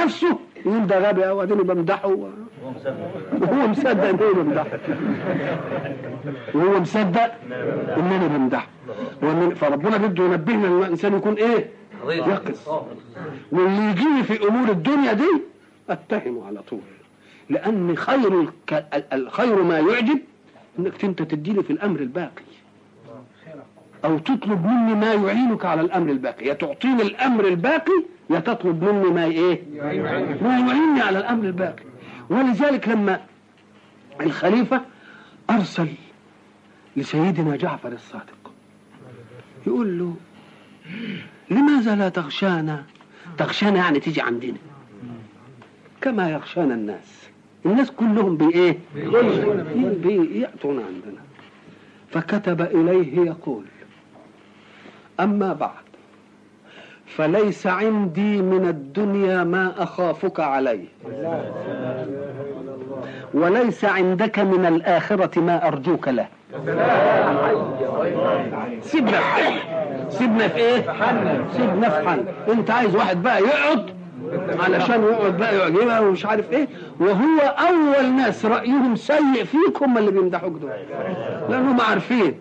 نفسه يقول ده غبي قوي اديني بمدحه وهو مصدق ان انا بمدحه وهو مصدق ان انا بمدحه ومن- فربنا بده ينبهنا ان الانسان يكون ايه؟ يقظ واللي يجيني في امور الدنيا دي اتهمه على طول لان خير الك... الخير ما يعجب انك انت تديني في الامر الباقي او تطلب مني ما يعينك على الامر الباقي يا تعطيني الامر الباقي يا تطلب مني ما ايه ما يعينني على الامر الباقي ولذلك لما الخليفه ارسل لسيدنا جعفر الصادق يقول له لماذا لا تغشانا تغشانا يعني تيجي عندنا كما يغشانا الناس الناس كلهم بايه بيأتون عندنا فكتب إليه يقول أما بعد فليس عندي من الدنيا ما أخافك عليه وليس عندك من الآخرة ما أرجوك له سيبنا في حل سيبنا في ايه سيبنا في حل انت عايز واحد بقى يقعد علشان يقعد بقى يعجبها ومش عارف ايه وهو اول ناس رايهم سيء فيك هم اللي بيمدحوك دول لانهم عارفين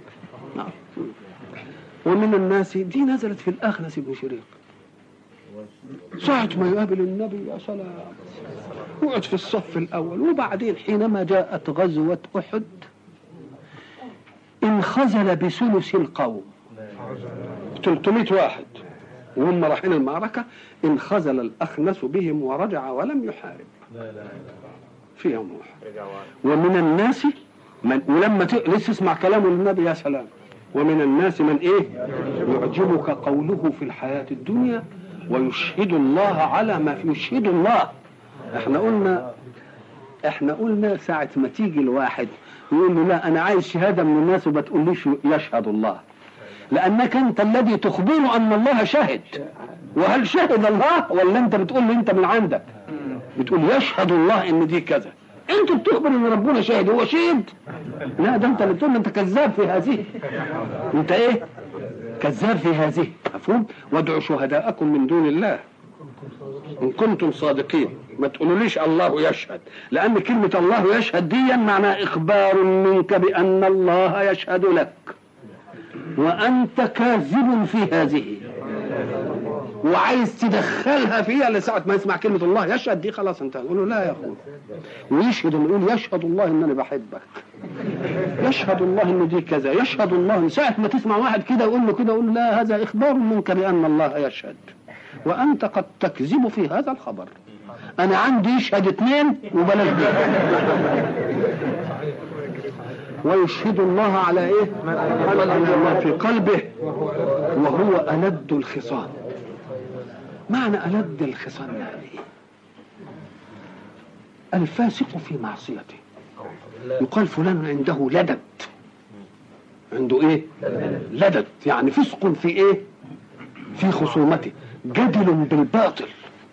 ومن الناس دي نزلت في الاخنس بن شريق ساعة ما يقابل النبي يا سلام يقعد في الصف الأول وبعدين حينما جاءت غزوة أحد انخزل بثلث القوم 300 واحد وهم رايحين المعركة انخزل الأخنس بهم ورجع ولم يحارب في يوم أحد ومن الناس من ولما ت... لسه اسمع كلامه للنبي يا سلام ومن الناس من ايه يعجبك قوله في الحياة الدنيا ويشهد الله على ما في يشهد الله احنا قلنا احنا قلنا ساعة ما تيجي الواحد يقول له لا انا عايز شهادة من الناس وما تقوليش يشهد الله لانك انت الذي تخبره ان الله شهد وهل شهد الله ولا انت بتقول له انت من عندك بتقول يشهد الله ان دي كذا انت بتخبر ان ربنا شاهد هو شهد لا ده انت اللي بتقول انت كذاب في هذه انت ايه كذاب في هذه مفهوم وادعوا شهداءكم من دون الله ان كنتم صادقين ما تقولوليش الله يشهد لان كلمه الله يشهد دي معناها اخبار منك بان الله يشهد لك وانت كاذب في هذه وعايز تدخلها فيها لساعة ما يسمع كلمة الله يشهد دي خلاص انت نقول له لا يا اخوي ويشهد يقول يشهد الله ان انا بحبك يشهد الله ان دي كذا يشهد الله ساعة ما تسمع واحد كده يقول له كده يقول له لا هذا اخبار منك بان الله يشهد وانت قد تكذب في هذا الخبر انا عندي يشهد اثنين وبلاش دي ويشهد الله على ايه على ما في قلبه وهو ألد الخصام معنى ألد الخصام يعني ايه الفاسق في معصيته يقال فلان عنده لدد عنده ايه لدد يعني فسق في ايه في خصومته جدل بالباطل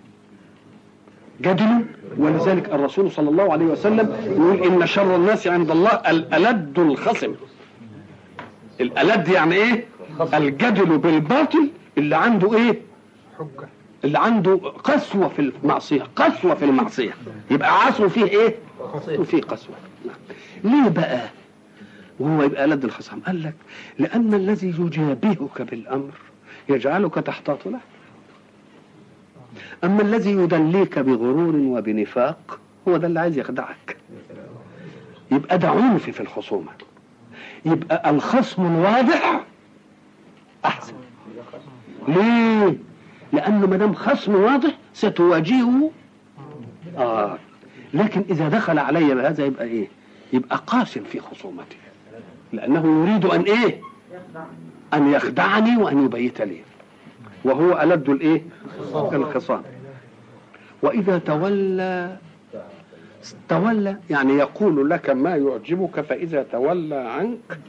جدل ولذلك الرسول صلى الله عليه وسلم يقول ان شر الناس عند الله الالد الخصم الالد يعني ايه الجدل بالباطل اللي عنده ايه اللي عنده قسوة في المعصية قسوة في المعصية يبقى عصره فيه ايه وفيه قسوة ليه بقى وهو يبقى ألد الخصم قال لك لأن الذي يجابهك بالأمر يجعلك تحتاط له أما الذي يدليك بغرور وبنفاق هو ده اللي عايز يخدعك يبقى ده عنف في الخصومة يبقى الخصم الواضح أحسن ليه؟ لأنه ما دام خصم واضح ستواجهه آه لكن إذا دخل علي بهذا يبقى إيه؟ يبقى قاس في خصومته لأنه يريد أن إيه؟ أن يخدعني وأن يبيت لي وهو ألد الإيه؟ الخصام وإذا تولى تولى يعني يقول لك ما يعجبك فإذا تولى عنك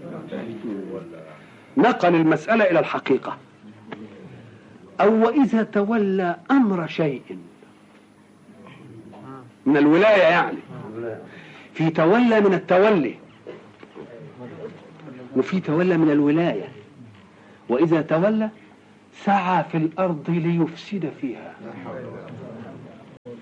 نقل المسألة إلى الحقيقة أو وإذا تولى أمر شيء من الولاية يعني في تولى من التولي وفي تولى من الولاية وإذا تولى سعى في الأرض ليفسد فيها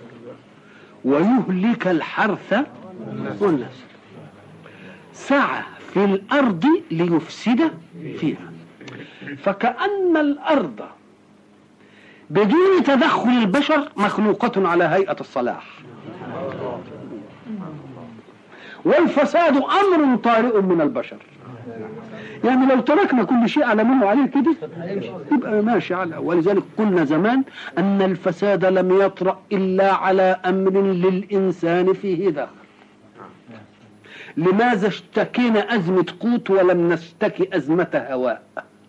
ويهلك الحرث والنسل سعى في الأرض ليفسد فيها فكأن الأرض بدون تدخل البشر مخلوقة على هيئة الصلاح والفساد أمر طارئ من البشر يعني لو تركنا كل شيء على منه عليه كده يبقى ماشي على ولذلك قلنا زمان أن الفساد لم يطرأ إلا على أمر للإنسان فيه دخل لماذا اشتكينا أزمة قوت ولم نشتكي أزمة هواء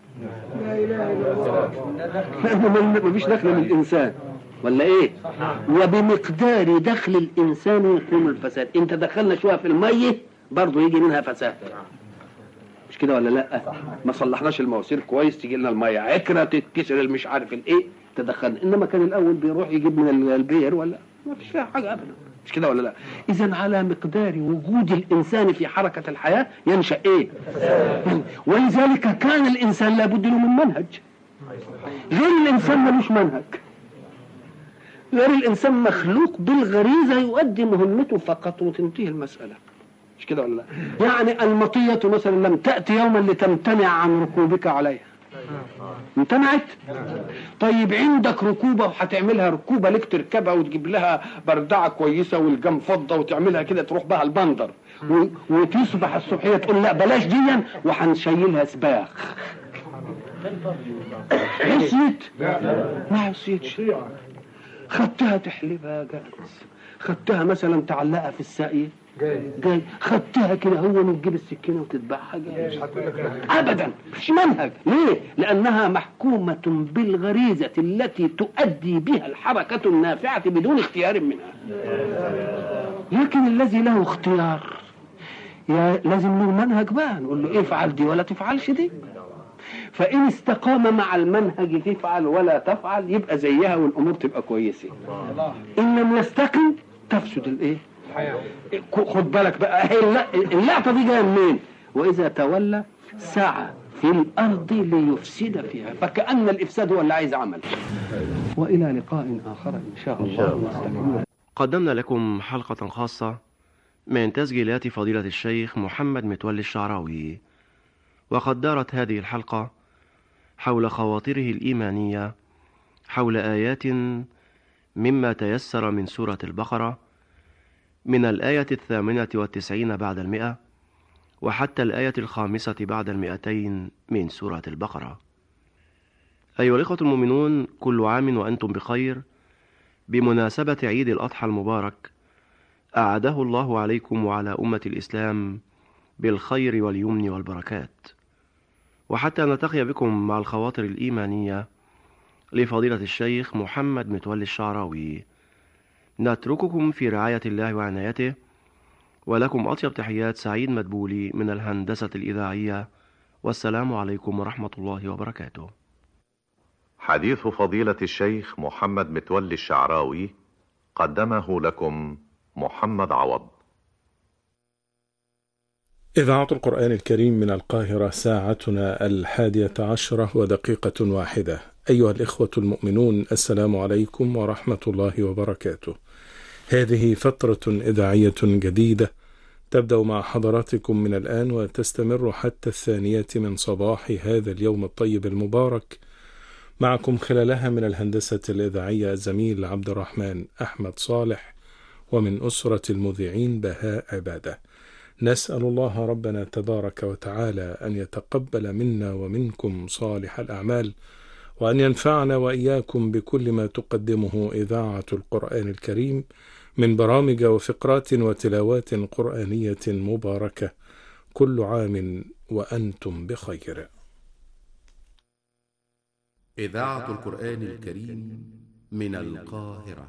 لأنه ما فيش دخل من الإنسان ولا ايه وبمقدار دخل الانسان يقوم الفساد انت دخلنا شويه في الميه برضه يجي منها فساد مش كده ولا لا ما صلحناش المواسير كويس تيجي لنا الميه عكره تتكسر المش عارف الايه تدخلنا انما كان الاول بيروح يجيب من البير ولا ما فيش فيها حاجه ابدا مش كده ولا لا اذا على مقدار وجود الانسان في حركه الحياه ينشا ايه ولذلك كان الانسان لابد له من منهج غير الانسان ملوش منهج غير الانسان مخلوق بالغريزه يؤدي مهمته فقط وتنتهي المساله مش كده ولا لا يعني المطيه مثلا لم تاتي يوما لتمتنع عن ركوبك عليها امتنعت طيب عندك ركوبه وهتعملها ركوبه لك تركبها وتجيب لها بردعه كويسه والجم فضه وتعملها كده تروح بها البندر وتصبح الصبحيه تقول لا بلاش ديا وهنشيلها سباخ عصيت ما عصيتش خدتها تحلبها جاهز خدتها مثلا تعلقها في الساقية جاي خدتها كده هو من تجيب السكينه وتذبحها جاي ابدا مش منهج ليه لانها محكومه بالغريزه التي تؤدي بها الحركه النافعه بدون اختيار منها لكن الذي له اختيار يا لازم له منهج بقى نقول له افعل دي ولا تفعلش دي فإن استقام مع المنهج تفعل ولا تفعل يبقى زيها والأمور تبقى كويسة إن لم يستقم تفسد الإيه؟ خد بالك بقى اللقطة دي جاية منين؟ وإذا تولى سعى في الأرض ليفسد فيها فكأن الإفساد هو اللي عايز عمل وإلى لقاء آخر إن شاء الله قدمنا لكم حلقة خاصة من تسجيلات فضيلة الشيخ محمد متولي الشعراوي وقد دارت هذه الحلقة حول خواطره الإيمانية حول آيات مما تيسر من سورة البقرة من الآية الثامنة والتسعين بعد المئة وحتى الآية الخامسة بعد المئتين من سورة البقرة أيها الإخوة المؤمنون كل عام وأنتم بخير بمناسبة عيد الأضحى المبارك أعاده الله عليكم وعلى أمة الإسلام بالخير واليمن والبركات وحتى نلتقي بكم مع الخواطر الإيمانية لفضيلة الشيخ محمد متولي الشعراوي نترككم في رعاية الله وعنايته ولكم أطيب تحيات سعيد مدبولي من الهندسة الإذاعية والسلام عليكم ورحمة الله وبركاته حديث فضيلة الشيخ محمد متولي الشعراوي قدمه لكم محمد عوض إذاعة القرآن الكريم من القاهرة ساعتنا الحادية عشرة ودقيقة واحدة أيها الإخوة المؤمنون السلام عليكم ورحمة الله وبركاته هذه فترة إذاعية جديدة تبدأ مع حضراتكم من الآن وتستمر حتى الثانية من صباح هذا اليوم الطيب المبارك معكم خلالها من الهندسة الإذاعية الزميل عبد الرحمن أحمد صالح ومن أسرة المذيعين بهاء عباده نسأل الله ربنا تبارك وتعالى أن يتقبل منا ومنكم صالح الأعمال وأن ينفعنا وإياكم بكل ما تقدمه إذاعة القرآن الكريم من برامج وفقرات وتلاوات قرآنية مباركة كل عام وأنتم بخير. إذاعة القرآن الكريم من القاهرة